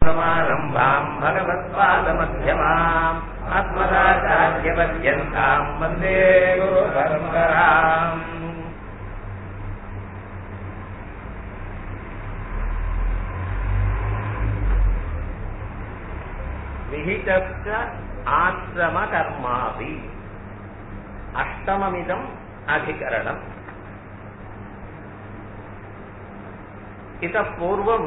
समारम्भाम् भगवत्पादमध्यमाम् अस्मदाचार्यपर्यन्ताम् वन्दे गुरुपरम्पराम् विहितश्च आश्रमकर्मापि अष्टममिदम् अधिकरणम् इतः पूर्वम्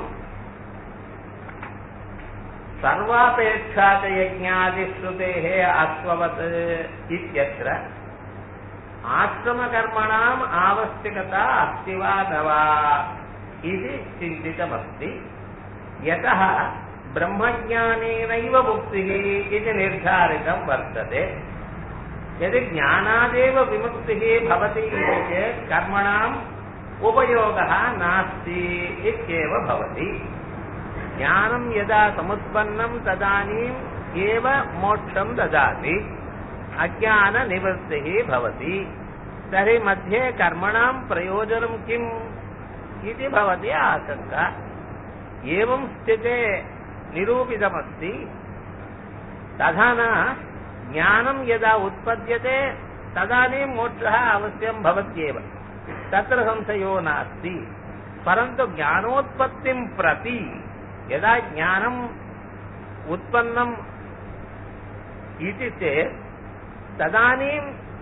सर्वापेक्षाचयज्ञादिश्रुतेः अश्ववत् इत्यत्र आश्रमकर्मणाम् आवश्यकता अस्ति वा न वा इति चिन्तितमस्ति यतः ब्रह्मज्ञानेनैव मुक्तिः इति निर्धारितं वर्तते यदि ज्ञानादेव विमुक्तिः भवति इति चेत् कर्मणाम् उपयोगः नास्ति इत्येव भवति ज्ञानं यदा समुत्पन्नं तदानीम् एव मोक्षं ददाति अज्ञाननिवृत्तिः भवति तर्हि मध्ये कर्मणां प्रयोजनं किम् इति भवति आशङ्का एवं स्थिते निरूपितमस्ति तथा न ज्ञानं यदा उत्पद्यते तदानीं मोक्षः अवश्यं भवत्येव तत्र संशयो नास्ति परन्तु ज्ञानोत्पत्तिं प्रति यदा ज्ञानम् उत्पन्नम् इति चेत् तदानीं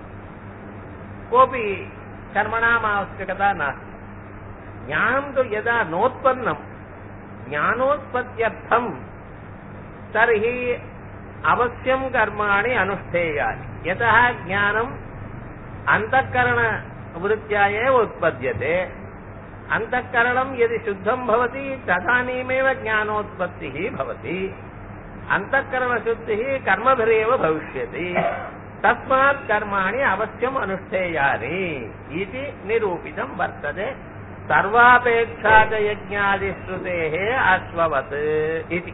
कोऽपि कर्मणाम् आवश्यकता नास्ति ज्ञानं तु यदा नोत्पन्नं ज्ञानोत्पत्त्यर्थं तर्हि अवश्यं कर्माणि अनुष्ठेयानि यतः ज्ञानम् अन्तःकरणवृत्त्या एव उत्पद्यते अन्तःकरणं यदि शुद्धं भवति तदानीमेव ज्ञानोत्पत्तिः भवति अन्तःकरणशुद्धिः कर्मभिरेव भविष्यति तस्मात् कर्माणि अवश्यम् अनुष्ठेयानि इति निरूपितं वर्तते सर्वापेक्षा च यज्ञादिश्रुतेः अश्ववत् इति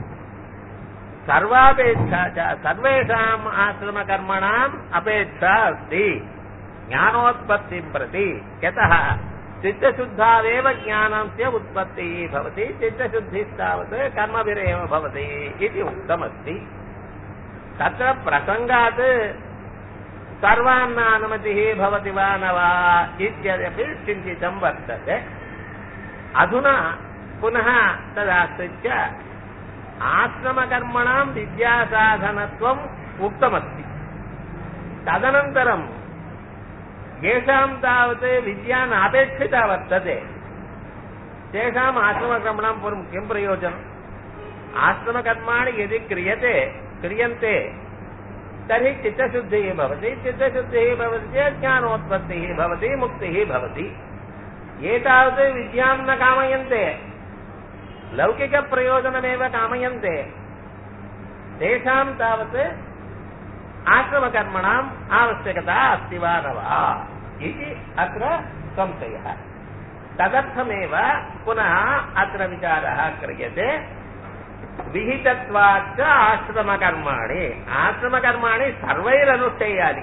सर्वापेक्षा च सर्वेषाम् आश्रमकर्मणाम् अपेक्षा अस्ति ज्ञानोत्पत्तिं प्रति यतः चित्तशुद्धावेव ज्ञानस्य उत्पत्तिः भवति चित्तशुद्धिस्तावत् कर्मभिरेव भवति इति उक्तमस्ति तत्र प्रसङ्गात् सर्वान्नानुमतिः भवति वा न वा इत्यपि चिन्तितं वर्तते अधुना पुनः तदाश्रित्य आश्रमकर्मणां विद्यासाधनत्वम् उक्तमस्ति तदनन्तरं येषां तावत् विद्या नापेक्षिता वर्तते तेषाम् आश्रमकर्मणां पूर्वं किं प्रयोजनम् आश्रमकर्माणि यदि क्रियते क्रियन्ते तर्हि चित्तशुद्धिः भवति चित्तशुद्धिः भवति चेत् ज्ञानोत्पत्तिः भवति मुक्तिः भवति ये तावत् विद्यां न कामयन्ते लौकिकप्रयोजनमेव कामयन्ते तेषां तावत् आश्रमकर्मणाम् आवश्यकता अस्ति वा न वा इति अत्र संशयः तदर्थमेव पुनः अत्र विचारः क्रियते विहितत्वाच्च आश्रमकर्माणि आश्रमकर्माणि सर्वैरनुष्ठेयानि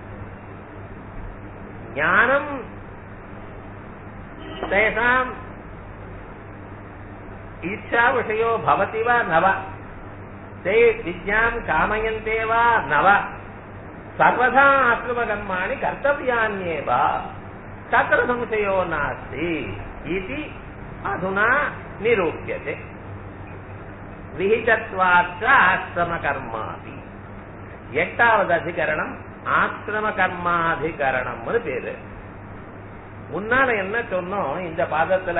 ज्ञानं तेषाम् इच्छाविषयो भवति वा न वा ते विद्यां कामयन्ते वा न वा सर्वथा आश्रमकर्माणि कर्तव्यान्येव तत्र संशयो नास्ति इति अधुना निरूप्यते விஹிதத்வாச்ச ஆசிரமகர்மாதி எட்டாவது அதிகரணம் ஆசிரம கர்மாதிகரணம்னு பேரு முன்னால என்ன சொன்னோம் இந்த பாதத்துல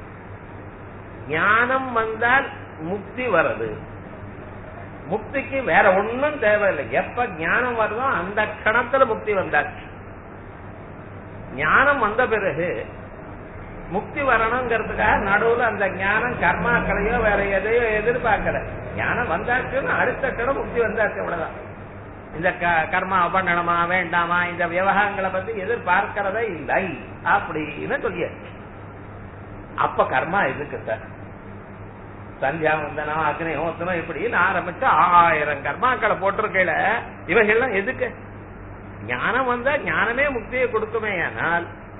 ஞானம் வந்தால் முக்தி வருது முக்திக்கு வேற ஒன்னும் தேவையில்லை எப்ப ஞானம் வருதோ அந்த கணத்துல முக்தி வந்தாச்சு ஞானம் வந்த பிறகு முக்தி வரணுங்கிறதுக்காக நடுவுல அந்த ஞானம் கர்மாக்களையோ வேற எதையோ எதிர்பார்க்கல ஞானம் வந்தாச்சுன்னா அடுத்த கணம் முக்தி வந்தாச்சு அவ்வளவுதான் இந்த கர்மா பண்ணணுமா வேண்டாமா இந்த விவகாரங்களை பத்தி எதிர்பார்க்கிறதே இல்லை அப்படின்னு சொல்லியாச்சு அப்ப கர்மா எதுக்கு சார் சந்தியாவந்தனம் அக்னிஹோத்திரம் இப்படின்னு ஆரம்பிச்சு ஆயிரம் கர்மாக்களை போட்டிருக்கையில இவைகள்லாம் எதுக்கு ஞானம் வந்தா ஞானமே முக்தியை கொடுக்குமே ஆனால்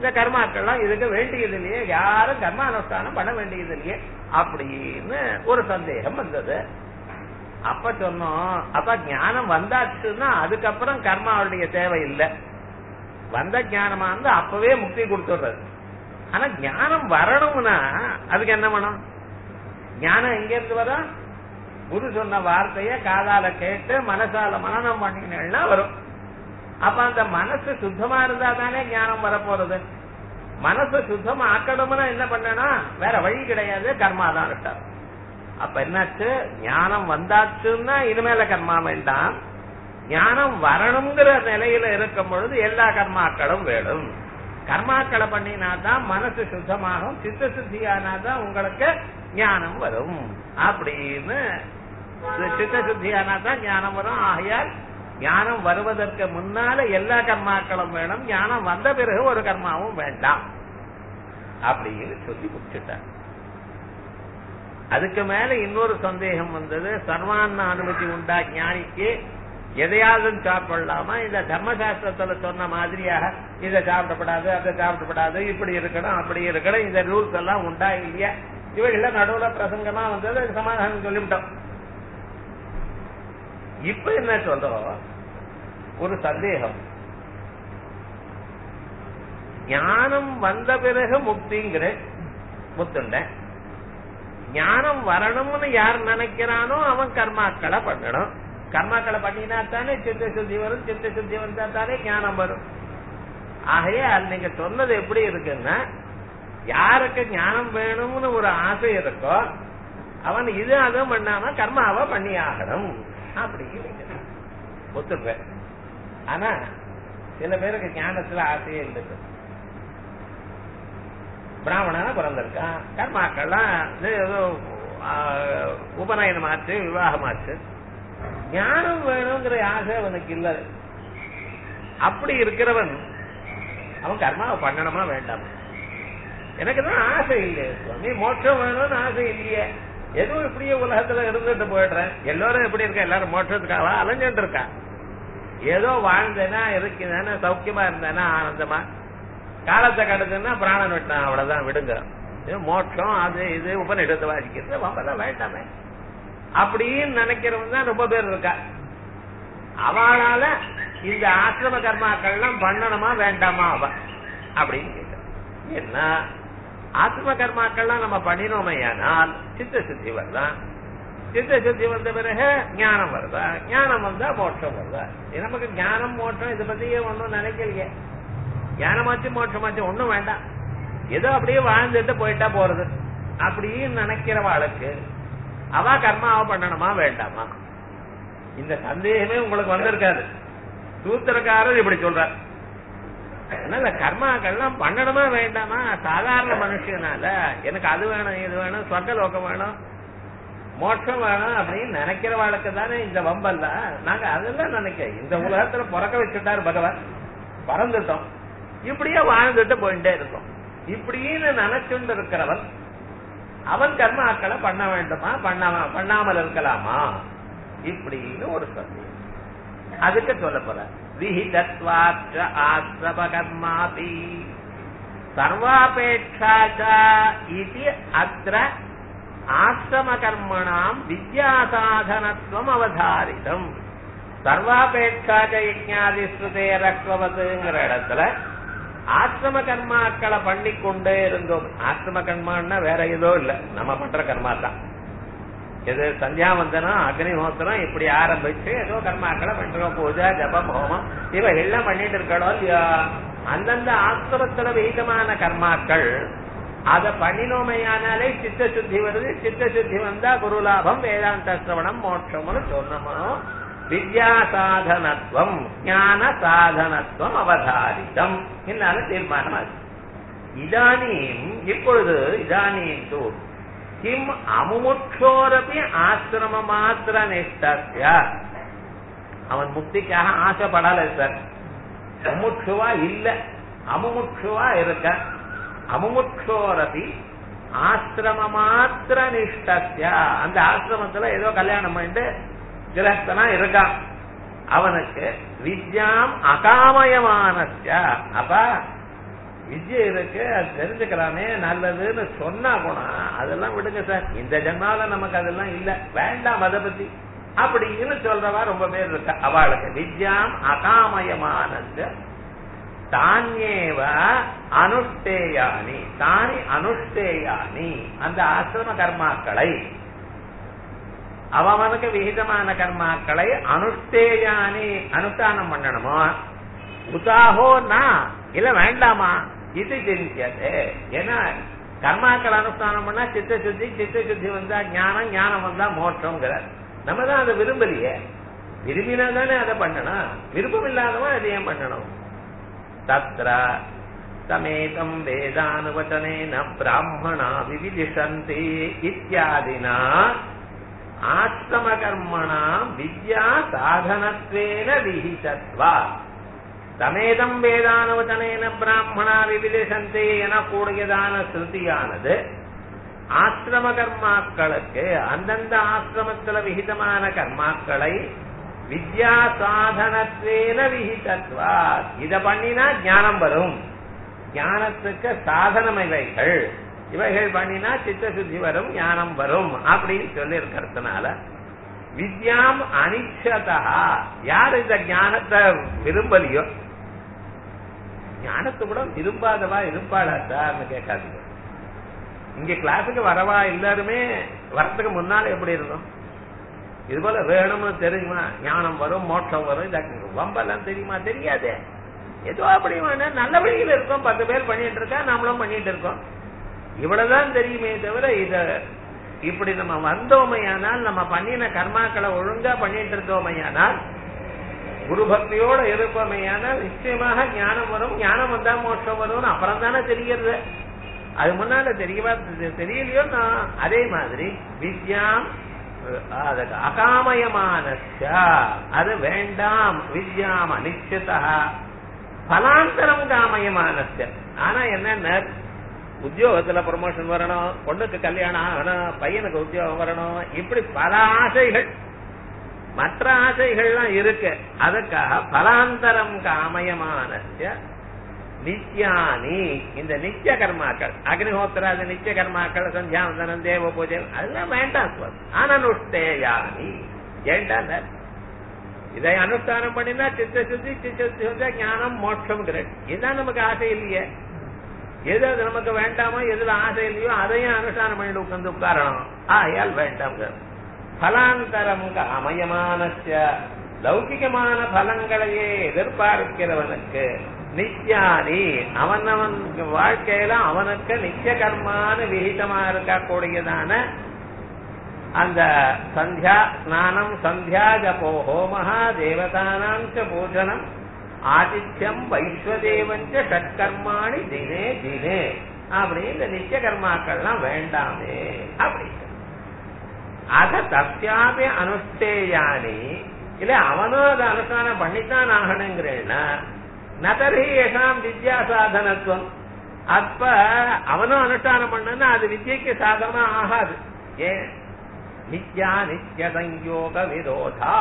இந்த கர்மாக்கள்லாம் இதுக்கு வேண்டியது இல்லையே யாரும் கர்மானுஷ்டானம் பண்ண வேண்டியது இல்லையே அப்படின்னு ஒரு சந்தேகம் வந்தது அப்ப சொன்னோம் அப்ப ஞானம் வந்தாச்சுன்னா அதுக்கப்புறம் கர்மாவுடைய தேவை இல்லை வந்த ஞானமா இருந்து அப்பவே முக்தி கொடுத்துடுறது ஆனா ஞானம் வரணும்னா அதுக்கு என்ன வேணும் ஞானம் எங்க இருந்து வரும் குரு சொன்ன வார்த்தைய காதால கேட்டு மனசால மனநம் பண்ணினா வரும் அப்ப அந்த மனசு சுத்தமா இருந்தா தானே ஞானம் வரப்போறது மனசு சுத்தமா ஆக்கணும்னா என்ன பண்ணணும் வேற வழி கிடையாது கர்மா தான் விட்டார் அப்ப என்னாச்சு ஞானம் வந்தாச்சுன்னா இனிமேல கர்மா வேண்டாம் ஞானம் வரணுங்கிற நிலையில இருக்கும் பொழுது எல்லா கர்மாக்களும் வேணும் கர்மாக்களை பண்ணினா தான் மனசு சுத்தமாகும் சித்த சுத்தியானா தான் உங்களுக்கு ஞானம் வரும் அப்படின்னு சித்த சுத்தியானா தான் ஞானம் வரும் ஆகையால் ஞானம் வருவதற்கு முன்னால எல்லா கர்மாக்களும் வேணும் ஞானம் வந்த பிறகு ஒரு கர்மாவும் வேண்டாம் அப்படின்னு சொல்லி முடிச்சுட்டார் அதுக்கு மேல இன்னொரு சந்தேகம் வந்தது சர்வான்ன அனுமதி உண்டா ஞானிக்கு எதையாவது சாப்பிடலாமா இந்த தர்மசாஸ்திரத்துல சொன்ன மாதிரியாக இதை சாப்பிடப்படாது அதை சாப்பிடப்படாது இப்படி இருக்கணும் அப்படி இருக்கணும் இந்த ரூல்ஸ் எல்லாம் உண்டா இல்லையா இவைகள நடுவுல பிரசங்கமா வந்தது அதுக்கு சமாதானம் சொல்லிவிட்டோம் இப்ப என்ன சொல்றோம் ஒரு சந்தேகம் ஞானம் வந்த பிறகு முக்திங்கிற முத்துண்ட ஞானம் வரணும்னு யார் நினைக்கிறானோ அவன் கர்மாக்களை பண்ணணும் கர்மாக்களை பண்ணினா தானே சித்த சுத்தி வரும் சித்த சுத்தி வந்தா தானே ஞானம் வரும் ஆகையால் நீங்க சொன்னது எப்படி இருக்குன்னா யாருக்கு ஞானம் வேணும்னு ஒரு ஆசை இருக்கோ அவன் இது அதுவும் பண்ணாம கர்மாவை பண்ணி ஆகணும் அப்படின்னு ஒத்துப்பேன் ஆனா சில பேருக்கு ஞானத்துல ஆசையே இல்லை பிராமணனா பிறந்திருக்கான் கர்மாக்கள்லாம் இது ஏதோ உபநயனமாச்சு விவாகமாச்சு ஞானம் வேணுங்கிற ஆசை அவனுக்கு இல்ல அப்படி இருக்கிறவன் அவன் கர்மாவை பண்ணணுமா வேண்டாம் எனக்கு தான் ஆசை இல்லையே சுவாமி மோட்சம் வேணும்னு ஆசை இல்லையே ஏதோ இப்படியே உலகத்துல இருந்துட்டு போயிடுறேன் எல்லாரும் எப்படி இருக்கா எல்லாரும் மோட்சத்துக்காக அலைஞ்சிட்டு இருக்கா ஏதோ வாழ்ந்தேனா இருக்கிறேன்னா சௌக்கியமா இருந்தேனா ஆனந்தமா காலத்தை கடத்துன்னா பிராணன் விட்டான் அவ்வளவுதான் விடுங்க மோட்சம் அது இது உபநிடத்தை வாசிக்கிறது வம்பெல்லாம் வேண்டாமே அப்படின்னு நினைக்கிறவங்க தான் ரொம்ப பேர் இருக்கா அவளால இந்த ஆசிரம கர்மாக்கள்லாம் பண்ணணுமா வேண்டாமா அவ அப்படின்னு கேட்க என்ன ஆத்ம கர்மாக்கள்லாம் நம்ம பண்ணினோமையானால் சித்த சுத்தி வருதான் சித்த சுத்தி வந்த பிறகு ஞானம் வருதா ஞானம் வந்தா மோட்சம் வருதா நமக்கு ஞானம் மோட்சம் இதை பத்தியே ஒன்றும் நினைக்கலையே ஞானமாச்சு மோட்சமாச்சு ஒண்ணும் வேண்டாம் ஏதோ அப்படியே வாழ்ந்துட்டு போயிட்டா போறது அப்படின்னு நினைக்கிறவாளுக்கு அவ கர்மாவை பண்ணணுமா வேண்டாமா இந்த சந்தேகமே உங்களுக்கு வந்திருக்காது சூத்திரக்காரர் இப்படி சொல்றார் அதனால கர்மாக்கள்லாம் பண்ணணுமா வேண்டாமா சாதாரண மனுஷனால எனக்கு அது வேணும் இது வேணும் சொர்க்க லோகம் வேணும் மோட்சம் வேணும் அப்படின்னு நினைக்கிறவாளுக்கு தானே இந்த வம்பல்ல நாங்க அதெல்லாம் நினைக்க இந்த உலகத்துல பிறக்க வச்சுட்டாரு பகவான் பறந்துட்டோம் இப்படியே வாழ்ந்துட்டு போயிட்டே இருக்கோம் இப்படின்னு நினைச்சுட்டு இருக்கிறவன் அவன் கர்மாக்களை பண்ண வேண்டுமா பண்ணாம பண்ணாமல் இருக்கலாமா இப்படின்னு ஒரு சந்தேகம் அதுக்கு சொல்ல போற விஹிதத்வாச்ச ஆசிரம கர்மாபி சர்வாபேட்சா இது அத்திர ஆசிரம கர்மணாம் வித்யாசாதனத்துவம் அவதாரிதம் சர்வாபேட்சாக யஜ்ஞாதி ஸ்ருதேரக்வதுங்கிற இடத்துல ஆசிரம கர்மாக்களை பண்ணி கொண்டே இருந்தோம் ஆசிரம கர்மான்னா வேற ஏதோ இல்ல நம்ம பண்ற கர்மா தான் இது சந்தியாவந்தனம் அக்னிஹோத்திரம் இப்படி ஆரம்பிச்சு ஏதோ கர்மாக்களை பண்றோம் பூஜை ஜபம் ஹோமம் இவ எல்லாம் பண்ணிட்டு இருக்கணும் இல்லையா அந்தந்த ஆசிரமத்துல விகிதமான கர்மாக்கள் அத பண்ணினோமையானாலே சித்த சுத்தி வருது சித்த சுத்தி வந்தா குருலாபம் வேதாந்த சிரவணம் மோட்சம்னு சொன்னோமோ வித்யா சாதனத்துவம் ஞான சாதனத்துவம் அவதாரிதம் என்னால தீர்மானமாச்சு இதானீம் இப்பொழுது இதானீம் தூ கிம் அமுமுட்சோரபி ஆசிரம மாத்திர நிஷ்டஸ்ய அவன் முக்திக்காக ஆசைப்படல சார் அமுட்சுவா இல்ல அமுமுட்சுவா இருக்க அமுமுட்சோரபி ஆசிரம மாத்திர நிஷ்டஸ்ய அந்த ஆசிரமத்துல ஏதோ கல்யாணம் பண்ணிட்டு கிரஸ்தனா இருக்கான் அவனுக்கு வித்யாம் அகாமயமானஸ்ய அப்ப வித்யை இருக்கு அது தெரிஞ்சுக்கலாமே நல்லதுன்னு சொன்னா கூட அதெல்லாம் விடுங்க சார் இந்த ஜென்மால நமக்கு அதெல்லாம் இல்ல வேண்டாம் அதை பத்தி அப்படின்னு சொல்றவா ரொம்ப பேர் இருக்கா அவளுக்கு வித்யாம் அகாமயமானது தானியேவ அனுஷ்டேயானி தானி அனுஷ்டேயானி அந்த ஆசிரம கர்மாக்களை அவனுக்கு விகிதமான கர்மாக்களை அனுஷ்டேயானி அனுஷ்டானம் பண்ணணுமோ உதாகோ நான் இல்ல வேண்டாமா இது தெரிஞ்சது ஏன்னா கர்மாக்கள் அனுஷ்டானம் பண்ணா சித்த சுத்தி சித்த சுத்தி வந்தா ஞானம் ஞானம் வந்தா மோட்சம்ங்கிறார் நம்ம தான் அதை விரும்பலையே விரும்பினா தானே அதை பண்ணணும் விருப்பம் இல்லாதவன் அதை ஏன் பண்ணணும் தத்ர சமேதம் வேதானுவச்சனேன பிராமணா விவிதிஷந்தி இத்தியாதினா ஆசிரம கர்மணா வித்யா சாதனத்வேன விஹிதத்வா சமேதம் வேதானுவச்சனேன பிராமணா விவிதிஷந்தி எனக்கூடியதான ஸ்ருதியானது ஆசிரம கர்மாக்களுக்கு அந்தந்த ஆசிரமத்துல விகிதமான கர்மாக்களை வித்யா சாதனத்வேன விஹிதத்வா இத பண்ணினா ஞானம் வரும் ஞானத்துக்கு சாதனம் இவைகள் இவைகள் பண்ணினா சித்த சுத்தி வரும் ஞானம் வரும் அப்படின்னு சொல்லி இருக்கிறதுனால வித்யாம் அனிச்சதா யார் இந்த ஞானத்தை விரும்பலையோ ஞானத்தை கூட விரும்பாதவா இருப்பாளா சார்னு கேட்காதீங்க இங்க கிளாஸுக்கு வரவா எல்லாருமே வரத்துக்கு முன்னால எப்படி இருக்கும் இது போல வேணும்னு தெரியுமா ஞானம் வரும் மோட்சம் வரும் இதாக்கு வம்பெல்லாம் தெரியுமா தெரியாதே ஏதோ அப்படி வேணா நல்ல வழியில் இருக்கோம் பத்து பேர் பண்ணிட்டு இருக்கா நாமளும் பண்ணிட்டு இருக்கோம் இவ்வளவுதான் தெரியுமே தவிர இத இப்படி நம்ம வந்தோமையானால் நம்ம பண்ணின கர்மாக்களை ஒழுங்கா பண்ணிட்டு இருக்கோமையானால் குரு பக்தியோட இருப்போமையானால் நிச்சயமாக ஞானம் வரும் ஞானம் வந்தா மோட்சம் வரும்னு அப்புறம் தானே தெரிகிறது அது முன்னால தெரியவா தெரியலையோ நான் அதே மாதிரி வித்யாம் அதுக்கு அகாமயமான அது வேண்டாம் வித்யாம் அனிச்சிதா பலாந்தரம் காமயமானஸ்ய ஆனா என்ன உத்தியோகத்துல ப்ரமோஷன் வரணும் பொண்ணுக்கு கல்யாணம் ஆகணும் பையனுக்கு உத்தியோகம் வரணும் இப்படி பல ஆசைகள் மற்ற ஆசைகள்லாம் இருக்கு அதுக்காக பலாந்தரம் காமயமானஸ்ய நித்யானி இந்த நித்திய கர்மாக்கள் அக்னிஹோத்திராதி நித்திய கர்மாக்கள் சந்தியாவந்தனம் தேவ பூஜை அதெல்லாம் வேண்டாம் அனனுஷ்டேயானி ஏண்டா இதை அனுஷ்டானம் பண்ணினா சித்த சுத்தி சித்த சுத்தி ஞானம் மோட்சம் இதுதான் நமக்கு ஆசை இல்லையே எது அது நமக்கு வேண்டாமோ எதுல ஆசை இல்லையோ அதையும் அனுஷ்டானம் பண்ணிட்டு உட்கார்ந்து உட்காரணும் ஆயால் வேண்டாம் பலாந்தரம் அமயமான லௌகிகமான பலங்களையே எதிர்பார்க்கிறவனுக்கு நித்யானி அவன் அவன் வாழ்க்கையில அவனுக்கு நித்திய கர்மான விகிதமா இருக்கக்கூடியதான அந்த சந்தியா ஸ்நானம் சந்தியா ஜபோ ஹோமஹா தேவதானாம் ச பூஜனம் ஆதித்யம் வைஸ்வதேவஞ்ச ஷட்கர்மாணி தினே தினே அப்படி இந்த நித்திய கர்மாக்கள்லாம் வேண்டாமே அப்படி அத தஸ்யாபி அனுஷ்டேயானி இல்ல அவனும் அதை அனுஷ்டானம் பண்ணித்தான் ஆகணுங்கிறேன்னா நதர்ஹி யசாம் வித்யா சாதனத்துவம் அப்ப அவனும் அனுஷ்டானம் பண்ணா அது வித்யக்கு சாதனமா ஆகாது ஏன் நித்யா நித்திய சங்கயோக விரோதா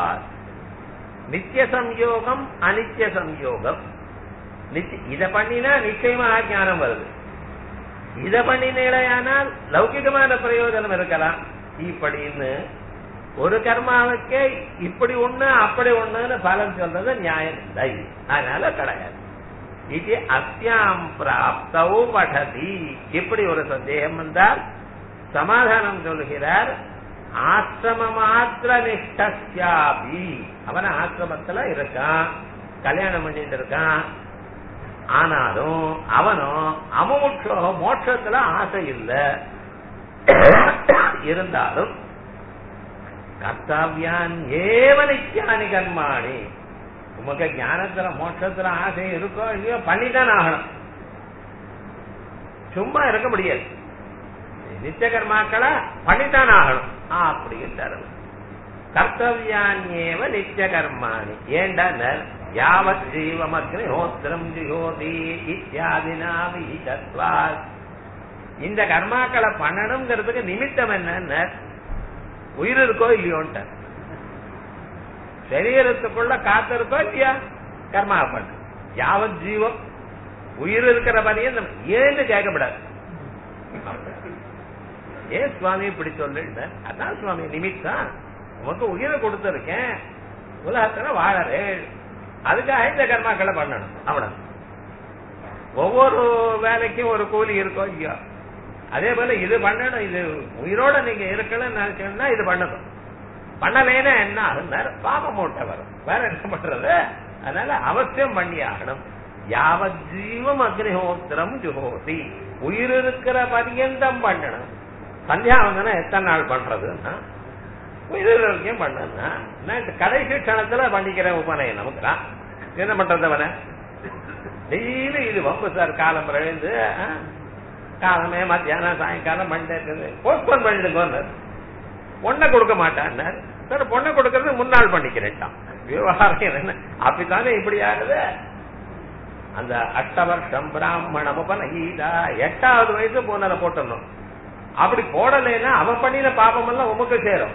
நித்திய சம்யோகம் அனித்திய சம்யோகம் இத பண்ணினா நிச்சயமாக ஞானம் வருது இத பண்ணினேனால் லௌகிகமான பிரயோஜனம் இருக்கலாம் இப்படின்னு ஒரு கர்மாவுக்கே இப்படி ஒண்ணு அப்படி ஒண்ணுன்னு பலன் சொல்றது நியாயம் இல்லை அதனால கிடையாது இது அத்தியாம் பிராப்தவு படதி இப்படி ஒரு சந்தேகம் வந்தால் சமாதானம் சொல்லுகிறார் ஆசிரம மாத்திர நிஷ்டாபி அவன் ஆசிரமத்துல இருக்கான் கல்யாணம் பண்ணிட்டு இருக்கான் ஆனாலும் அவனும் அமுமுட்சோ மோட்சத்துல ஆசை இல்லை இருந்தாலும் கர்த்தாவியான் ஏவ நித்தியானி கர்மாணி உமக்கு ஞானத்துல மோட்சத்துல ஆசை இருக்கோ இல்லையோ பண்ணித்தான் ஆகணும் சும்மா இருக்க முடியாது நித்திய கர்மாக்களை பண்ணித்தான் ஆகணும் அப்படின்னு கர்த்தவியான்யேவ நித்திய கர்மாணி ஏண்டா யாவத் ஜீவமக்னி ஹோத்திரம் ஜிஹோதி இத்தியாதினா விஹிதத்வாத் இந்த கர்மாக்களை பண்ணணுங்கிறதுக்கு நிமித்தம் என்னன்னு உயிர் இருக்கோ இல்லையோன்ட்ட சரீரத்துக்குள்ள காத்து இருக்கோ இல்லையா கர்மா பண்ணு யாவத் ஜீவம் உயிர் இருக்கிற பரியந்தம் ஏன்னு கேட்கப்படாது ஏன் சுவாமி இப்படி சொல்லுங்க அதான் சுவாமி நிமித்தம் உனக்கு உயிரை கொடுத்திருக்கேன் உலகத்துல வாழறே அதுக்காக இந்த கர்மாக்களை பண்ணணும் அவ்வளவு ஒவ்வொரு வேலைக்கும் ஒரு கூலி இருக்கும் ஐயா அதே போல இது பண்ணணும் இது உயிரோட நீங்க இருக்கணும்னு நினைச்சீங்கன்னா இது பண்ணணும் பண்ணலைன்னா என்ன ஆகுனார் பாப மூட்டை வரும் வேற என்ன பண்றது அதனால அவசியம் பண்ணி ஆகணும் யாவத் ஜீவம் அக்னிஹோத்திரம் ஜுகோதி உயிர் இருக்கிற பரியந்தம் பண்ணணும் சந்தியாவந்தனம் எத்தனை நாள் பண்றதுன்னா உயிர் வரைக்கும் பண்ணணும்னா நான் கடைசி கணத்துல பண்ணிக்கிறேன் உபநயம் நமக்குதான் என்ன பண்றது அவனை டெய்லி இது வம்பு சார் காலம் எழுந்து காலமே மத்தியானம் சாயங்காலம் பண்ணிட்டே இருக்குது போஸ்ட்போன் பண்ணிடுங்க பொண்ணை கொடுக்க மாட்டான்னார் சார் பொண்ணை கொடுக்கறது முன்னாள் பண்ணிக்கிறேன்ட்டான் விவகாரம் என்ன அப்படித்தானே இப்படி ஆகுது அந்த அட்ட வருஷம் பிராமணம் உபநகீதா எட்டாவது வயசு போனதை போட்டணும் அப்படி போடலைன்னா அவன் பண்ணின பாபம் எல்லாம் உமக்கு சேரும்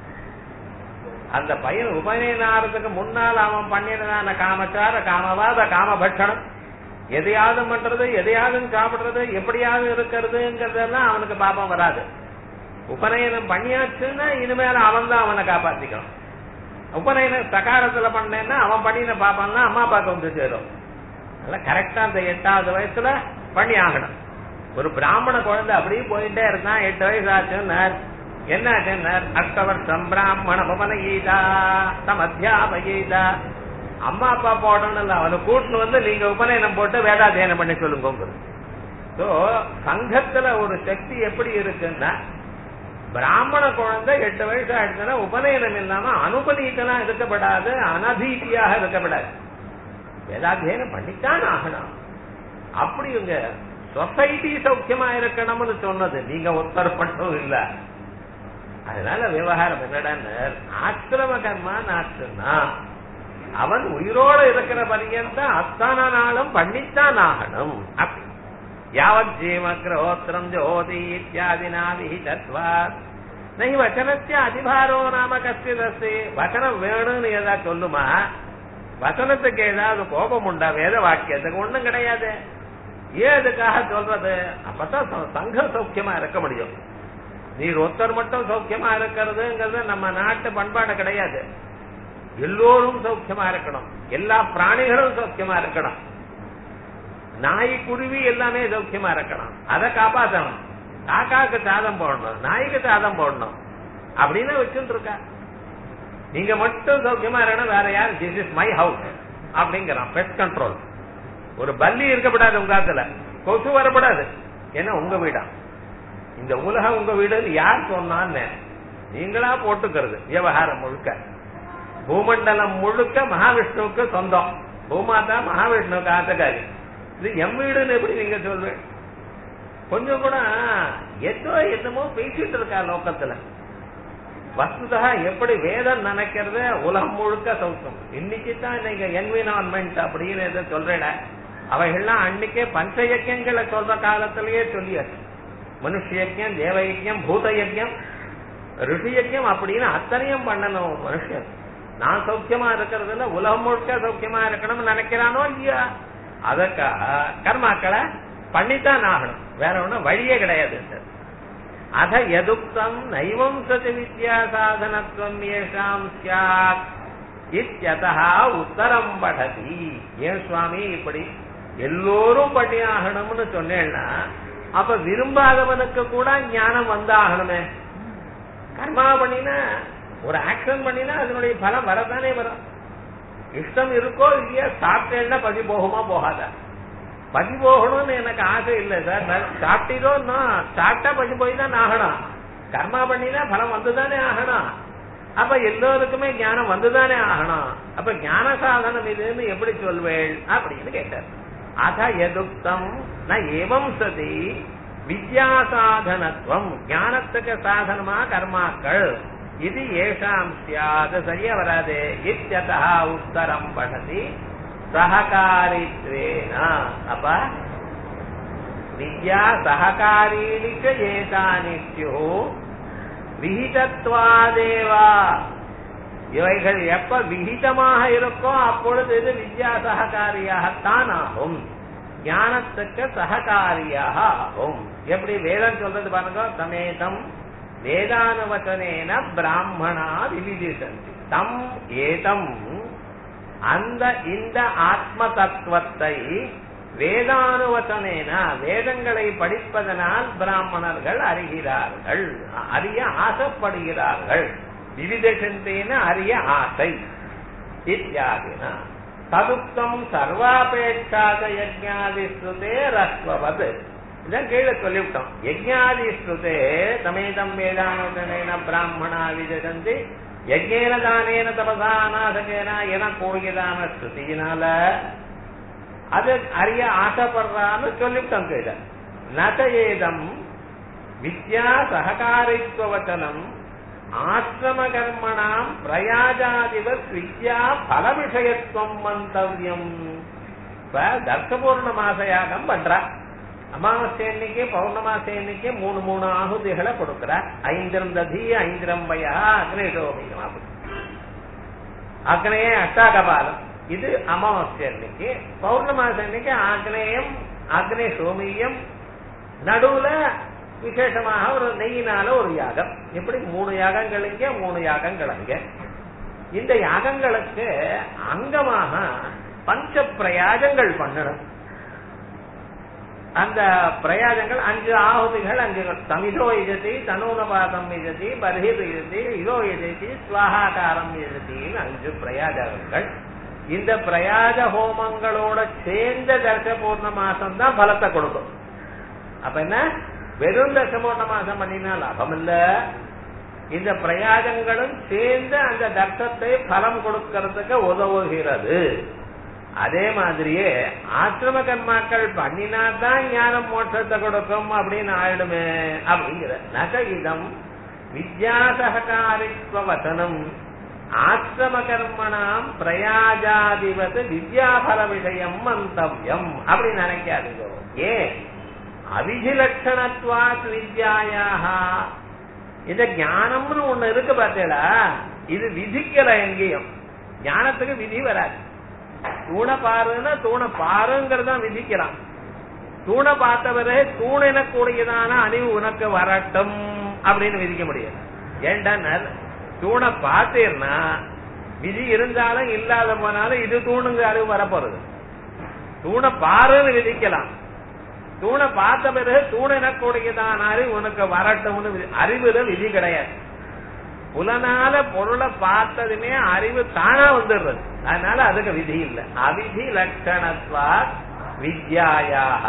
அந்த பையன் உபநயனாரத்துக்கு முன்னால் அவன் பண்ணினதான காமச்சார காமவாத காமபட்சணம் எதையாவது பண்றது எதையாவது சாப்பிடுறது எப்படியாவது இருக்கிறதுங்கிறதெல்லாம் அவனுக்கு பாபம் வராது உபநயனம் பண்ணியாச்சுன்னா இனிமேல அவன் தான் அவனை காப்பாத்திக்கணும் உபநயனம் சகாரத்துல பண்ணேன்னா அவன் பண்ணின பாப்பம்லாம் அம்மா அப்பாவுக்கு வந்து சேரும் அதனால கரெக்டா அந்த எட்டாவது வயசுல பண்ணி ஆகணும் ஒரு பிராமண குழந்தை அப்படியே போயிட்டே இருந்தான் எட்டு வயசு ஆச்சுன்னார் என்ன ஆச்சுன்னார் அஷ்டவர்ஷம் பிராமண பவனகீதா தம் அத்தியாபகீதா அம்மா அப்பா போடணும் அவனை கூட்டுன்னு வந்து நீங்க உபநயனம் போட்டு வேதாத்தியனம் பண்ணி சொல்லுங்க சோ சங்கத்துல ஒரு சக்தி எப்படி இருக்குன்னா பிராமண குழந்தை எட்டு வயசு ஆயிடுச்சுன்னா உபநயனம் இல்லாம அனுபதீத்தனா இருக்கப்படாது அனதீதியாக இருக்கப்படாது வேதாத்தியனம் பண்ணித்தான் ஆகணும் அப்படி இங்க சொசைட்டி சௌக்கியமா இருக்கணும்னு சொன்னது நீங்க ஒருத்தர் மட்டும் இல்ல அதனால விவகாரம் என்னடான்னு ஆசிரம கர்மா நாச்சுன்னா அவன் உயிரோட இருக்கிற பரியந்தம் அத்தனை நாளும் பண்ணித்தான் ஆகணும் அப்படி யாவத் ஜீவக்ரோத்திரம் ஜோதி இத்தியாதினா விஹிதத்வாத் நை வச்சனத்திய அதிபாரோ நாம கஸ்திதஸ்தி வச்சனம் வேணும்னு ஏதாவது சொல்லுமா வசனத்துக்கு ஏதாவது கோபம் உண்டா வேத வாக்கியத்துக்கு ஒண்ணும் கிடையாது ஏன் அதுக்காக சொல்றது அப்பதான் சங்க சௌக்கியமா இருக்க முடியும் நீர் ஒருத்தர் மட்டும் சௌக்கியமா இருக்கிறதுங்கிறது நம்ம நாட்டு பண்பாடு கிடையாது எல்லோரும் சௌக்கியமா இருக்கணும் எல்லா பிராணிகளும் சௌக்கியமா இருக்கணும் நாய் குருவி எல்லாமே சௌக்கியமா இருக்கணும் அதை காப்பாற்றணும் காக்காக்கு சாதம் போடணும் நாய்க்கு சாதம் போடணும் அப்படின்னு வச்சுட்டு இருக்கா நீங்க மட்டும் சௌக்கியமா இருக்கணும் வேற யார் திஸ் இஸ் மை ஹவுஸ் அப்படிங்கிறான் பெஸ்ட் கண்ட்ரோல் ஒரு பல்லி இருக்கப்படாது உங்க காத்துல கொசு வரப்படாது ஏன்னா உங்க வீடா இந்த உலகம் உங்க வீடுன்னு யார் சொன்னான்னு நீங்களா போட்டுக்கிறது விவகாரம் முழுக்க பூமண்டலம் முழுக்க மகாவிஷ்ணுவுக்கு சொந்தம் பூமாதா மகாவிஷ்ணுவுக்கு ஆத்தக்காரி இது எம் வீடுன்னு எப்படி நீங்க சொல்வேன் கொஞ்சம் கூட ஏதோ என்னமோ பேசிட்டு இருக்கா லோக்கத்துல வஸ்துதா எப்படி வேதம் நினைக்கிறது உலகம் முழுக்க சௌக்கம் இன்னைக்கு தான் நீங்க என்விரான்மெண்ட் அப்படின்னு எதை சொல்றேட அவைகள்லாம் அன்னைக்கே பஞ்ச யஜ்யங்களை சொல்ற காலத்திலேயே சொல்லியாச்சு மனுஷ யஜ்யம் தேவ யஜ்யம் பூத யஜ்யம் ரிஷி யஜ்யம் அப்படின்னு அத்தனையும் பண்ணணும் மனுஷன் நான் சௌக்கியமா இருக்கிறதுல உலகம் முழுக்க சௌக்கியமா இருக்கணும்னு நினைக்கிறானோ இல்லையா அதற்காக கர்மாக்களை பண்ணித்தான் ஆகணும் வேற ஒண்ணும் வழியே கிடையாது அத எதுக்தம் நைவம் சதி வித்யா சாதனத்துவம் ஏஷாம் சியாத் இத்தியதா உத்தரம் படதி ஏன் சுவாமி இப்படி எல்லோரும் பண்ணி ஆகணும்னு சொன்னேன்னா அப்ப விரும்பாதவனுக்கு கூட ஞானம் வந்தாகணுமே கர்மா பண்ணினா ஒரு ஆக்ஷன் பண்ணினா அதனுடைய பலம் வரத்தானே வரும் இஷ்டம் இருக்கோ இல்லையா சாப்பிட்டேன்னா பதி போகுமா போகாதா பதி போகணும்னு எனக்கு ஆசை இல்லை சார் சாப்பிட்டீரோன்னா சாப்பிட்டா பதி போய் தான் ஆகணும் கர்மா பண்ணினா பலம் வந்துதானே ஆகணும் அப்ப எல்லோருக்குமே ஞானம் வந்துதானே ஆகணும் அப்ப ஞான சாதனம் இதுன்னு எப்படி சொல்வேள் அப்படின்னு கேட்டார் அத எதுக்தம் ந ஏவம் சதி வித்யா சாதனத்துவம் ஞானத்துக்கு சாதனமா கர்மாக்கள் இது ஏஷாம் சியாது சரியா வராது இத்தியதா உத்தரம் படதி சககாரித்வேன அப்ப வித்யா சககாரீனிச்ச ஏதானித்யோ விகிதத்வாதேவா இவைகள் எப்ப விகிதமாக இருக்கோ அப்பொழுது இது வித்யா சககாரியாகத்தான் ஆகும் ஞானத்துக்கு சககாரியாக ஆகும் எப்படி வேதம் சொல்றது பாருங்க தமேதம் வேதானுவச்சனேன பிராமணா விவிதிசந்தி தம் ஏதம் அந்த இந்த ஆத்ம தத்துவத்தை வேதானுவச்சனேன வேதங்களை படிப்பதனால் பிராமணர்கள் அறிகிறார்கள் அறிய ஆசைப்படுகிறார்கள் விவிதசந்தேன அறிய ஆசை இத்தியாதினா ததுப்தம் சர்வாபேட்சாத யஜ்ஞாதி ஸ்ருதே ரஸ்வவது இதான் கீழே சொல்லிவிட்டோம் யஜ்ஞாதி ஸ்ருதே தமேதம் வேதானுதனேன பிராமணா விஜயந்தி யஜ்ஞேன தானேன தபசா அநாசகேன என கூடியதான ஸ்ருதியினால அது அறிய ஆசைப்படுறான்னு சொல்லிவிட்டோம் கீழே நதேதம் வித்யா சககாரித்துவச்சனம் ஆசிரம கர்மணாம் பிரயாஜாதிவத் வித்யா பல விஷயத்துவம் மந்தவியம் இப்ப தர்க்க மாச யாகம் பண்றா அமாவாசை அன்னைக்கு பௌர்ணமாசை அன்னைக்கு மூணு மூணு ஆகுதிகளை கொடுக்கிற ஐந்திரம் ததி ஐந்திரம் பயா அக்னேஷோமிகமா அக்னேய அஷ்டாகபாலம் இது அமாவாசை அன்னைக்கு பௌர்ணமாசை அன்னைக்கு ஆக்னேயம் அக்னே சோமியம் நடுவுல விசேஷமாக ஒரு நெய்யினால ஒரு யாகம் இப்படி மூணு யாகங்கள் இங்க மூணு யாகங்கள் அங்க இந்த யாகங்களுக்கு அங்கமாக பஞ்ச பிரயாஜங்கள் பண்ணணும் அந்த பிரயாஜங்கள் அஞ்சு ஆகுதிகள் அஞ்சு தமிழோ எஜதி தனூனபாதம் எஜதி பர்ஹிர் எஜதி இதோ எஜதி சுவாகாகாரம் எஜதின்னு அஞ்சு பிரயாஜகங்கள் இந்த பிரயாஜ ஹோமங்களோட சேர்ந்த தர்க்க பூர்ண மாசம் தான் பலத்தை கொடுக்கும் அப்ப என்ன வெறும் தசமோட்ட மாசம் பண்ணினா லாபம் இல்ல இந்த பிரயாஜங்களும் சேர்ந்து அந்த தர்க்கத்தை பலம் கொடுக்கறதுக்கு உதவுகிறது அதே மாதிரியே ஆசிரம கர்மாக்கள் பண்ணினா தான் ஞானம் மோட்சத்தை கொடுக்கும் அப்படின்னு ஆயிடுமே அப்படிங்கிற நகயிதம் வித்யாசககாரித்வ வசனம் ஆசிரம கர்மணாம் பிரயாஜாதிபது வித்யாபல விஷயம் மந்தவியம் அப்படின்னு நினைக்காதீங்க ஏன் அவிதிலட்சணத்வாத் வித்யாயாக இந்த ஞானம்னு ஒண்ணு இருக்கு பார்த்தேடா இது விதிக்கல எங்கேயும் ஞானத்துக்கு விதி வராது தூணை பாருன்னா தூணை பாருங்கிறத விதிக்கிறான் தூணை பார்த்தவரே தூணென கூடியதான அறிவு உனக்கு வரட்டும் அப்படின்னு விதிக்க முடியாது ஏண்டா தூணை பார்த்தீர்னா விதி இருந்தாலும் இல்லாத போனாலும் இது தூணுங்க அறிவு வரப்போறது தூணை பாருன்னு விதிக்கலாம் தூணை பார்த்த பிறகு தூண் எனக்கூடியதான அறிவு உனக்கு வரட்டும்னு அறிவுல விதி கிடையாது புலனால பொருளை பார்த்ததுமே அறிவு தானா வந்துடுறது அதனால அதுக்கு விதி இல்லை அவிதி லட்சணத்வா வித்யாயாக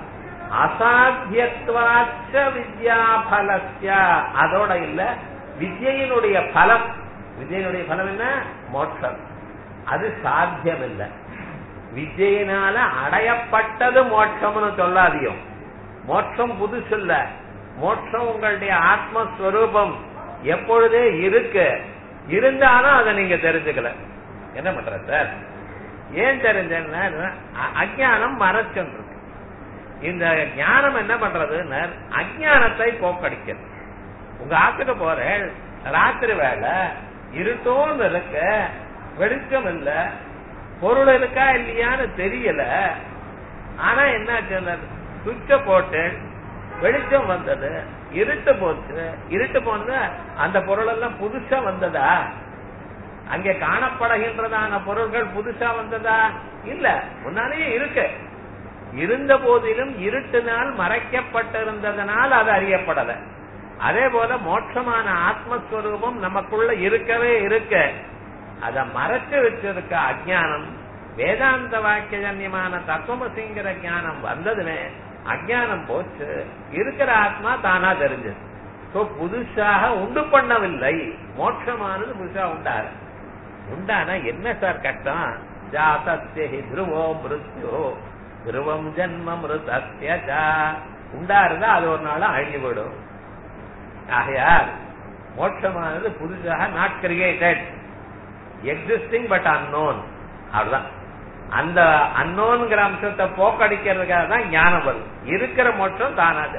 அசாத்தியத்வாச்ச வித்யா பலஸ்ய அதோட இல்ல வித்யினுடைய பலம் வித்யினுடைய பலம் என்ன மோட்சம் அது சாத்தியம் இல்லை வித்யினால அடையப்பட்டது மோட்சம்னு சொல்லாதியும் மோட்சம் புதுசு இல்ல மோட்சம் உங்களுடைய ஆத்மஸ்வரூபம் எப்பொழுதே இருக்கு இருந்தாலும் அதை நீங்க தெரிஞ்சுக்கல என்ன பண்ற சார் ஏன் தெரிஞ்ச அஜானம் மறைச்சுருக்கு இந்த ஞானம் என்ன பண்றதுன்னு அஜானத்தை போக்கடிக்கிறது உங்க ஆத்துக்கு போற ராத்திரி வேலை இருட்டோன்னு இருக்க வெளிச்சம் இல்ல பொருள் இருக்கா இல்லையான்னு தெரியல ஆனா என்ன சுவிட்ச போட்டு வெளிச்சம் வந்தது இருட்டு போச்சு இருட்டு போனது அந்த பொருள் எல்லாம் புதுசா வந்ததா அங்கே காணப்படுகின்றதான பொருள்கள் புதுசா வந்ததா இல்ல முன்னாலேயே இருக்கு இருந்த போதிலும் இருட்டினால் மறைக்கப்பட்டிருந்ததனால் அது அறியப்படல அதே போல மோட்சமான ஆத்மஸ்வரூபம் நமக்குள்ள இருக்கவே இருக்க அத மறைச்சு வச்சிருக்க அஜானம் வேதாந்த வாக்கியஜன்யமான தத்துவமசிங்கிற ஞானம் வந்ததுமே அஜானம் போச்சு இருக்கிற ஆத்மா தானா தெரிஞ்சது சோ புதுசாக உண்டு பண்ணவில்லை மோட்சமானது புதுசா உண்டாரு உண்டானா என்ன சார் கஷ்டம் ஜாசத்யஹி துருவோ மிருத்யோ துருவம் ஜன்ம மிருதத்ய உண்டா இருந்தா அது ஒரு நாள் அழிஞ்சு போயிடும் ஆகையால் மோட்சமானது புதுசாக not created existing but unknown அவ்வளவுதான் அந்த அன்னோன்கிற அம்சத்தை போக்கடிக்கிறதுக்காக தான் ஞானம் வரும் இருக்கிற மோட்சம் தானாது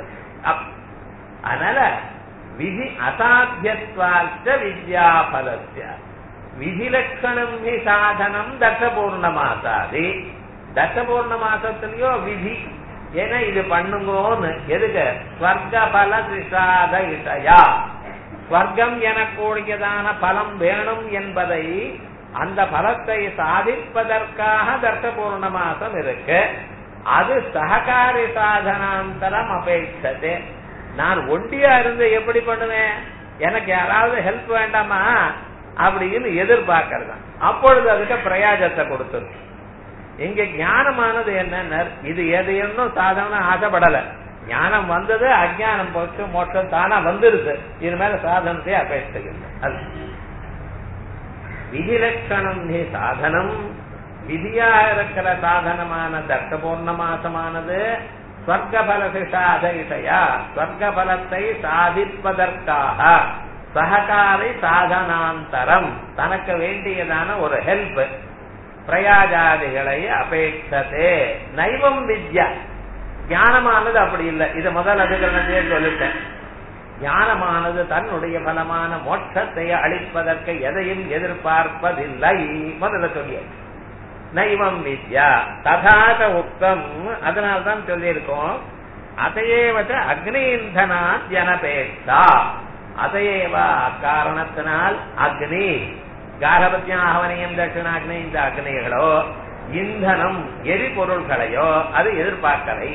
அதனால விதி அசாத்தியத்வாச்ச வித்யா பலஸ்ய விதிலட்சணம் ஹி சாதனம் தசபூர்ணமாசாதி தசபூர்ண மாசத்திலயோ விதி ஏன்னா இது பண்ணுங்கோன்னு எதுக்கு ஸ்வர்க பல திசாத இசையா ஸ்வர்க்கம் எனக்கூடியதான பலம் வேணும் என்பதை அந்த பலத்தை சாதிப்பதற்காக தர்ஷபூர்ண மாசம் இருக்கு அது சககாரி சாதனாந்தரம் அபேட்சதே நான் ஒண்டியா இருந்து எப்படி பண்ணுவேன் எனக்கு யாராவது ஹெல்ப் வேண்டாமா அப்படின்னு எதிர்பார்க்கறது அப்பொழுது அதுக்கு பிரயாஜத்தை கொடுத்தது இங்க ஞானமானது என்ன இது எதையும் சாதாரண ஆசைப்படல ஞானம் வந்தது அஜானம் போச்சு மோட்சம் தானா வந்துருது இது மேல சாதனத்தை அபேட்சிக்கிறது அது விதிலட்சணம் நீ சாதனம் விதியா இருக்கிற சாதனமான தர்க்கபூர்ண மாசமானது ஸ்வர்க்க பலசிஷாத இசையா ஸ்வர்க்க பலத்தை சாதிப்பதற்காக சககாரி சாதனாந்தரம் தனக்கு வேண்டியதான ஒரு ஹெல்ப் பிரயாஜாதிகளை அபேட்சதே நைவம் வித்யா ஞானமானது அப்படி இல்லை இது முதல் அதிகரணத்தையே சொல்லிட்டேன் ஞானமானது தன்னுடைய பலமான மோட்சத்தை அளிப்பதற்கு எதையும் எதிர்பார்ப்பதில்லை முதல்ல சொல்லிய நைவம் வித்யா ததாத உக்தம் அதனால்தான் சொல்லியிருக்கோம் அதையேவச்ச அக்னீந்தனா ஜனபேட்சா அதையேவ அக்காரணத்தினால் அக்னி காரபத்தியம் ஆவணியம் தட்சிணாக்னி இந்த அக்னிகளோ இந்தனம் எரிபொருள்களையோ அது எதிர்பார்க்கலை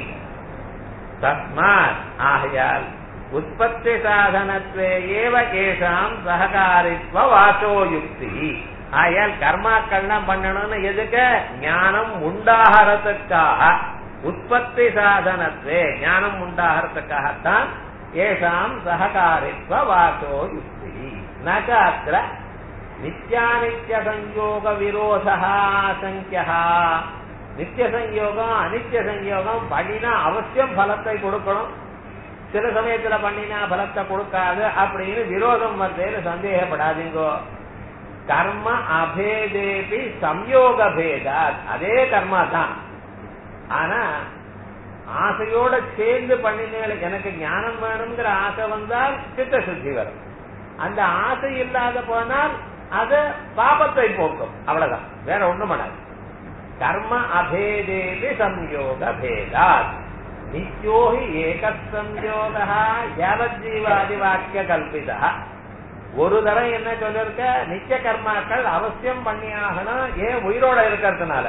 தஸ்மாத் ஆகையால் உற்பத்தி சாதனத்வே ஏவ ஏஷாம் சககாரித்வ வாசோ யுக்தி ஆயால் கர்மாக்கள்லாம் பண்ணணும்னு எதுக்கு ஞானம் உண்டாகிறதுக்காக உற்பத்தி சாதனத்வே ஞானம் உண்டாகிறதுக்காகத்தான் ஏஷாம் சககாரித்வ வாசோ யுக்தி நகாத்திர நித்யானித்ய சஞ்சோக விரோதா சங்கியா நித்திய சஞ்சோகம் அனித்திய சஞ்சோகம் பண்ணினா அவசியம் பலத்தை கொடுக்கணும் சில சமயத்துல பண்ணினா பலத்தை கொடுக்காது அப்படின்னு விரோதம் வந்தேன்னு சந்தேகப்படாதீங்கோ கர்ம அபேதேபி சம்யோக பேதா அதே கர்மா தான் ஆனா ஆசையோட சேர்ந்து பண்ணினேன் எனக்கு ஞானம் வேணுங்கிற ஆசை வந்தால் சித்த சுத்தி வரும் அந்த ஆசை இல்லாத போனால் அது பாபத்தை போக்கும் அவ்வளவுதான் வேற ஒண்ணும் பண்ணாது கர்ம அபேதேபி சம்யோக பேதாத் நித்யோஹி ஏக சம்யோக யாவஜீவாதி வாக்கிய கல்பிதா ஒரு தரம் என்ன சொல்லிருக்க நித்திய கர்மாக்கள் அவசியம் பண்ணியாகணும் ஏன் உயிரோட இருக்கிறதுனால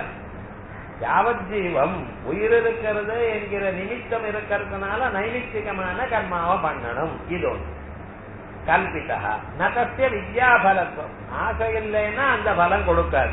யாவஜீவம் உயிர் இருக்கிறது என்கிற நிமித்தம் இருக்கிறதுனால நைமித்திகமான கர்மாவை பண்ணணும் இது ஒன்று கல்பிதா நகத்திய வித்யாபலத்துவம் ஆசை இல்லைன்னா அந்த பலம் கொடுக்காது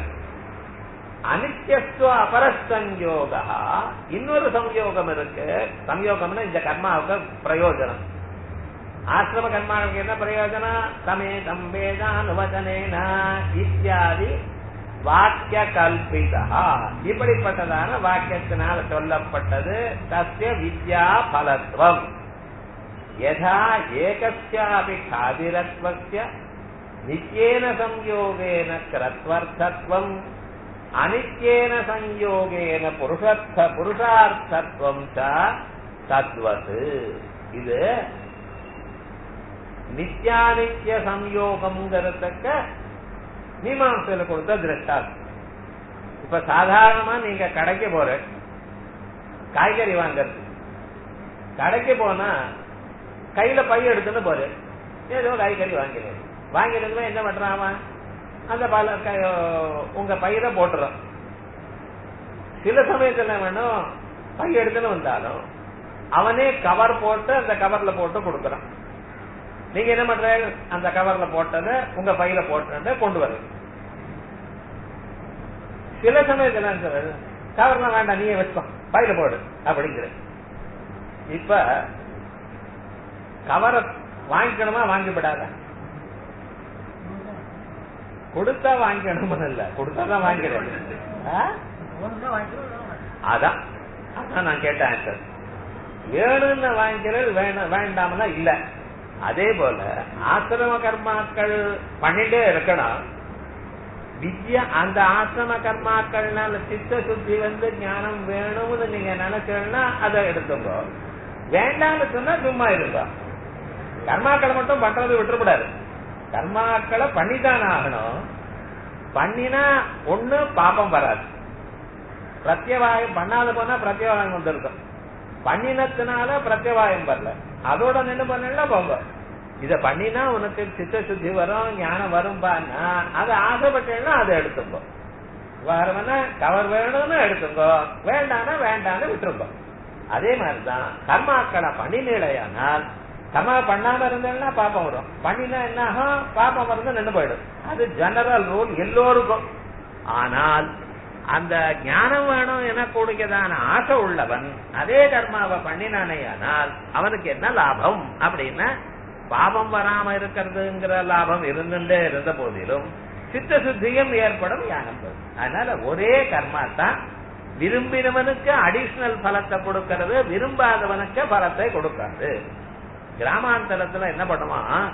அனித்யத்துவ அபரசங்கயோகா இன்னொரு சம்யோகம் இருக்கு சம்யோகம்னா இந்த கர்மாவுக்கு பிரயோஜனம் ஆசிரம கர்மாவுக்கு என்ன பிரயோஜனம் சமேதம் வேதானுவதனேன இத்தியாதி வாக்கிய கல்பிதா இப்படிப்பட்டதான வாக்கியத்தினால் சொல்லப்பட்டது தஸ்ய வித்யா பலத்துவம் யதா ஏகஸ்யாபி காதிரத்வஸ்ய நித்யேன சம்யோகேன கிரத்வர்த்தத்வம் அனித்யேன சம்யோகேன புருஷர்த்த புருஷார்த்தத்வம் தத்வத் இது நித்யானித்ய சம்யோகம்ங்கிறதுக்கு மீமாசையில கொடுத்த திருஷ்டார் இப்ப சாதாரணமா நீங்க கடைக்கு போற காய்கறி வாங்கறது கடைக்கு போனா கையில பை எடுத்துன்னு போற ஏதோ காய்கறி வாங்கினேன் வாங்கினதுமே என்ன பண்றான் அவன் அந்த பல உங்க பயிரை போட்டுறோம் சில சமயத்துல வேணும் பை எடுத்துன்னு வந்தாலும் அவனே கவர் போட்டு அந்த கவர்ல போட்டு கொடுக்கறான் நீங்க என்ன பண்ற அந்த கவர்ல போட்டத உங்க பையில போட்டத கொண்டு வருது சில சமயத்துல சொல்றது கவர்ல வேண்டாம் நீயே வச்சுக்கோ பையில போடு அப்படிங்கிற இப்ப கவரை வாங்கிக்கணுமா வாங்கிவிடாத கொடுத்தா வாங்கிக்கணும் இல்ல கொடுத்தாதான் வாங்கிக்கிறேன் அதான் அதான் நான் கேட்டேன் ஆன்சர் வேணும்னு வாங்கிக்கிறது வேணும் வேண்டாம்னா இல்ல அதே போல ஆசிரம கர்மாக்கள் பண்ணிட்டே இருக்கணும் வித்யா அந்த ஆசிரம கர்மாக்கள்னால சித்த சுத்தி வந்து ஞானம் வேணும்னு நீங்க நினைச்சீங்கன்னா அதை எடுத்துங்க வேண்டாம்னு சொன்னா சும்மா இருங்க கர்மாக்களை மட்டும் பண்றது விட்டுறக்கூடாது கர்மாக்களை பண்ணித்தான் ஆகணும் பண்ணினா ஒண்ணு பாபம் வராது பிரத்யவாயம் பண்ணாத போனா பிரத்யவாயம் வந்திருக்கும் பண்ணினத்தினால பிரத்யவாயம் வரல அதோட நின்று பண்ணல போங்க இத பண்ணினா உனக்கு சித்த சுத்தி வரும் ஞானம் வரும்பான்னா அதை ஆசைப்பட்டேன்னா அதை எடுத்துக்கோ வரவன கவர் வேணும்னு எடுத்துக்கோ வேண்டாம்னா வேண்டாம்னு விட்டுருக்கோ அதே மாதிரிதான் கர்மாக்களை பண்ணினீழையானால் கர்மா பண்ணாம இருந்தேன்னா பாப்பம் வரும் பண்ணினா என்ன ஆகும் பாப்பம் வந்து நின்று போயிடும் அது ஜெனரல் ரூல் எல்லோருக்கும் ஆனால் அந்த ஞானம் வேணும் என கூடியதான ஆசை உள்ளவன் அதே கர்மாவை பண்ணினானேயானால் அவனுக்கு என்ன லாபம் அப்படின்னா பாபம் வராம இருக்கிறதுங்கிற லாபம் இருந்துட்டே இருந்த போதிலும் சித்த சுத்தியும் ஏற்படும் ஞானம் வரும். அதனால ஒரே கர்மா தான் விரும்பினவனுக்கு அடிஷனல் பலத்தை கொடுக்கிறது விரும்பாதவனுக்கு பலத்தை கொடுக்காது கிராமாந்தரத்துல என்ன பண்ணுவான்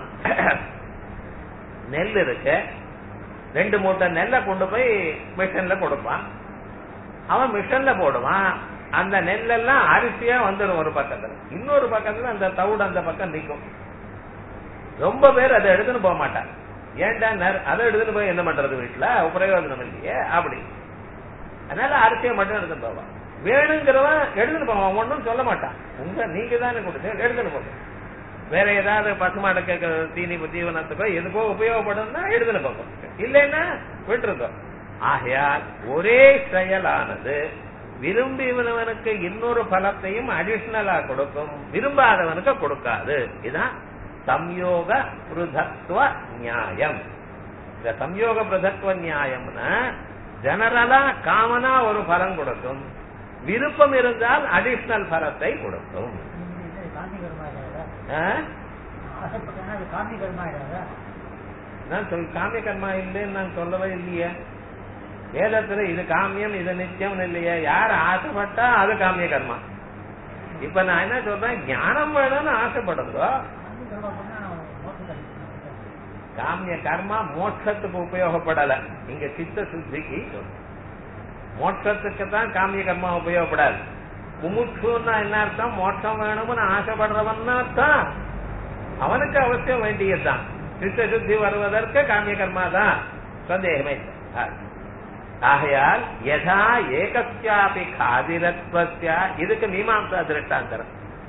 நெல் இருக்கு ரெண்டு மூட்டை நெல்லை கொண்டு போய் மிஷின்ல கொடுப்பான் அவன் மிஷின்ல போடுவான் அந்த நெல்லெல்லாம் அரிசியா வந்துடும் ஒரு பக்கத்துல இன்னொரு பக்கத்துல அந்த தவிடு அந்த பக்கம் நிற்கும் ரொம்ப பேர் அதை எடுத்துன்னு போக மாட்டாங்க ஏன்டா நர்- அதை எடுத்துன்னு போய் என்ன பண்றது வீட்டுல பிரயோஜனம் இல்லையே அப்படி அதனால அரிசியை மட்டும் எடுத்துன்னு போவான் வேணுங்கிறவன் எடுத்துன்னு போவான் ஒன்றும் சொல்ல மாட்டான் உங்க நீங்க தானே கொடுத்து எடுத்துன்னு போங்க வேற ஏதாவது பசுமாடுக்கு தீனி தீவனத்துக்கோ எதுக்கோ உபயோகப்படும்னா எடுத்துன்னு போகும் இல்லைன்னா விட்டுருக்கோம் ஆகையால் ஒரே செயலானது விரும்பினவனுக்கு இன்னொரு பலத்தையும் அடிஷனலா கொடுக்கும் விரும்பாதவனுக்கு கொடுக்காது இதுதான் சம்யோக பிருதத்துவ நியாயம் இந்த சம்யோக பிரதத்துவ நியாயம்னா ஜெனரலா காமனா ஒரு பலன் கொடுக்கும் விருப்பம் இருந்தால் அடிஷனல் பலத்தை கொடுக்கும் இது காந்தி கர்மா ஆயிடாதா ஆ? ஆசைப்பட்டேன்னா அது காந்தி கர்மா ஆயிடாதா நான் சொல் காமிய கர்மா இல்லைன்னு நான் சொல்லவே இல்லையே வேதத்துல இது காமியம் இது நித்தியம் இல்லையே யார் ஆசைப்பட்டா அது காமிய கர்மா இப்ப நான் என்ன சொல்றேன் ஞானம் வேணும்னு ஆசைப்படுறதோ காந்தி கர்மா பண்ணா மோசம் கிடைக்கும் காமிய கர்மா மோட்சத்துக்கு உபயோகப்படல இங்க சித்த சுத்திக்கு சொல்றேன். மோட்சத்துக்கு தான் காமிய கர்மா உபயோகப்படாது முமுட்சுன்னா என்ன அர்த்தம் மோட்சம் வேணும்னு ஆசைப்படுறவன் அர்த்தம் அவனுக்கு அவசியம் வேண்டியதுதான் சித்த சுத்தி வருவதற்கு காமிய கர்மா தான் சந்தேகமே இல்லை. ஆ. ஆகையால் யதா ஏகஸ்யாபி காதிரத்வஸ்ய இதுக்கு மீமாம்சா திருஷ்டாந்தரம்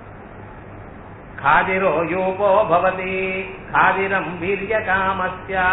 காதிரோ யூபோ பவதி காதிரம் வீரிய காமஸ்யா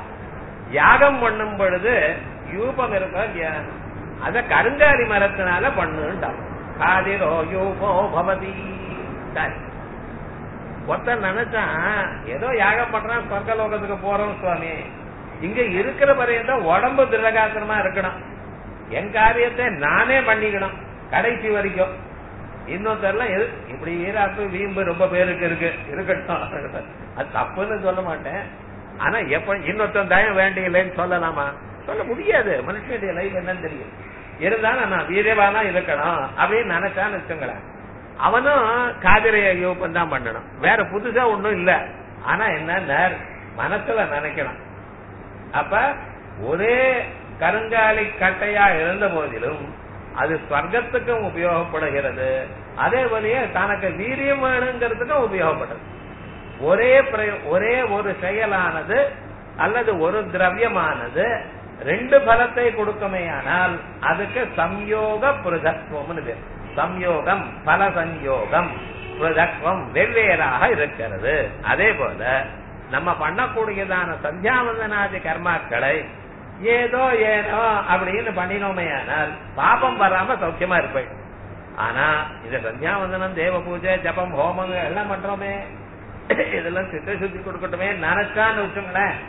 யாகம் பண்ணும் பொழுது யூபம் இருக்கோ இல்லையா அத கருங்காலி மரத்தினால பண்ணுட்டான் காதிரோ யூபோ பவதி சரி. ஒருத்தன் நினைச்சான் ஏதோ யாகம் பண்றான் சொர்க்கலோகத்துக்கு போறோம் சுவாமி இங்க இருக்கிற வரையும் உடம்பு திரகாத்திரமா இருக்கணும் என் காரியத்தை நானே பண்ணிக்கணும் கடைசி வரைக்கும் இன்னொருத்தர்லாம் எது இப்படி ஈராப்பு வீம்பு ரொம்ப பேருக்கு இருக்கு இருக்கட்டும் அது தப்புன்னு சொல்ல மாட்டேன் ஆனா எப்ப இன்னொருத்தன் தயம் வேண்டியலைன்னு சொல்லலாமா சொல்ல முடியாது மனுஷனுடைய லைஃப் என்னன்னு தெரியும் இருந்தாலும் நான் வீரவானா இருக்கணும் அப்படின்னு நினைச்சான்னு வச்சுங்களேன் அவனும் காதிரைய யோகம் தான் பண்ணணும் வேற புதுசா ஒண்ணும் இல்ல ஆனா என்ன மனசுல நினைக்கணும் அப்ப ஒரே கருங்காலி கட்டையா இருந்த போதிலும் அது ஸ்வர்க்கத்துக்கும் உபயோகப்படுகிறது அதே போலயே தனக்கு வீரியம் வேணுங்கிறதுக்கும் உபயோகப்படுது ஒரே பிரய- ஒரே ஒரு செயலானது அல்லது ஒரு திரவியமானது ரெண்டு பலத்தை கொடுக்குமேயானால் அதுக்கு சம்யோக புருதத்துவம்னு பேர் சம்யோகம் பல சம்யோகம் புருதத்துவம் வெவ்வேறாக இருக்கிறது அதே போல நம்ம பண்ணக்கூடியதான சந்தியாவந்தனாதி கர்மாக்களை ஏதோ ஏனோ அப்படின்னு பண்ணினோமேயானால் பாபம் வராம சௌக்கியமா இருப்பேன் ஆனா இந்த சந்தியாவந்தனம் தேவ பூஜை ஜபம் ஹோமம் எல்லாம் பண்றோமே இதெல்லாம் சித்த சுத்தி கொடுக்கட்டுமே நினைச்சான்னு வச்சுங்களேன்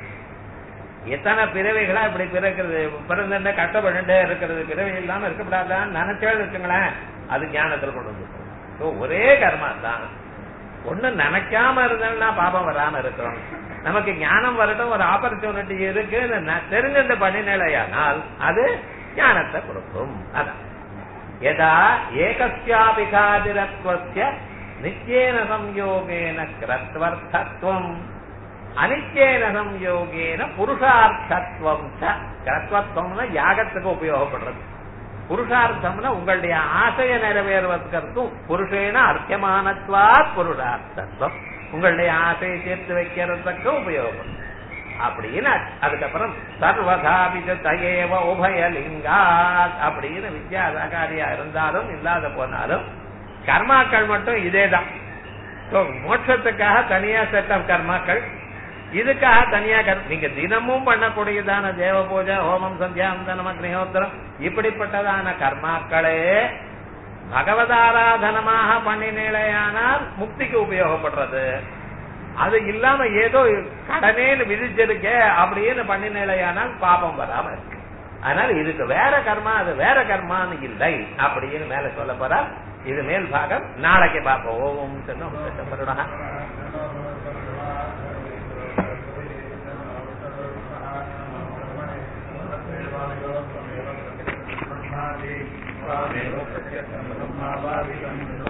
எத்தனை பிறவைகளா இப்படி பிறக்கிறது பிறந்த கஷ்டப்பட்டு இருக்கிறது பிறவை இல்லாம இருக்கக்கூடாதான்னு நினைச்சே வச்சுங்களேன் அது ஞானத்தில் கொண்டு வந்து So, ஒரே கர்மா தான் ஒண்ணு நினைக்காம இருந்தோம்னா பாபம் வராம இருக்கிறோம் நமக்கு ஞானம் வரட்டும் ஒரு ஆப்பர்ச்சுனிட்டி இருக்கு தெரிஞ்சிருந்த பண்ணினையானால் அது ஞானத்தை கொடுக்கும் அதான் யதா ஏகஸ்யாபிகாதிரத்வஸ்ய நித்யேன சம்யோகேன கிரத்வர்த்தத்வம் அனித்யேன சம்யோகேன புருஷார்த்தத்வம் ச கிரத்வத்வம்னா யாகத்துக்கு உபயோகப்படுறது புருஷார்த்தம்னா உங்களுடைய ஆசையை நிறைவேறுவதற்கும் புருஷேன அர்த்தமானத்வா புருஷார்த்தத்துவம் உங்களுடைய ஆசையை சேர்த்து வைக்கிறதுக்கு உபயோகப்படும் அப்படின்னு ஆச்சு. அதுக்கப்புறம் சர்வதாபிஜ தயேவ உபயலிங்கா அப்படின்னு வித்யாசாகாரியா இருந்தாலும் இல்லாத போனாலும் கர்மாக்கள் மட்டும் இதேதான் So, மோட்சத்துக்காக தனியா செட் ஆஃப் கர்மாக்கள் இதுக்காக தனியா கர்ம நீங்க தினமும் பண்ணக்கூடியதான தேவ பூஜை ஹோமம் சந்தியாவந்தனம் அக்னிஹோத்திரம் இப்படிப்பட்டதான கர்மாக்களே பகவதாராதனமாக பண்ணினேலையானால் முக்திக்கு உபயோகப்படுறது அது இல்லாம ஏதோ கடனேன்னு விதிச்சிருக்கே அப்படின்னு பண்ணினேலையானால் பாபம் வராம இருக்கு அதனால இதுக்கு வேற கர்மா அது வேற கர்மான்னு இல்லை அப்படின்னு மேல சொல்ல போறா இது மேல் பாகம் நாளைக்கு பார்ப்போம் ஓம் சொன்னோம் கஷ்டப்படுறா ब्रह्मादि स्वामेव प्रत्यक्षं ब्रह्मावादिकम्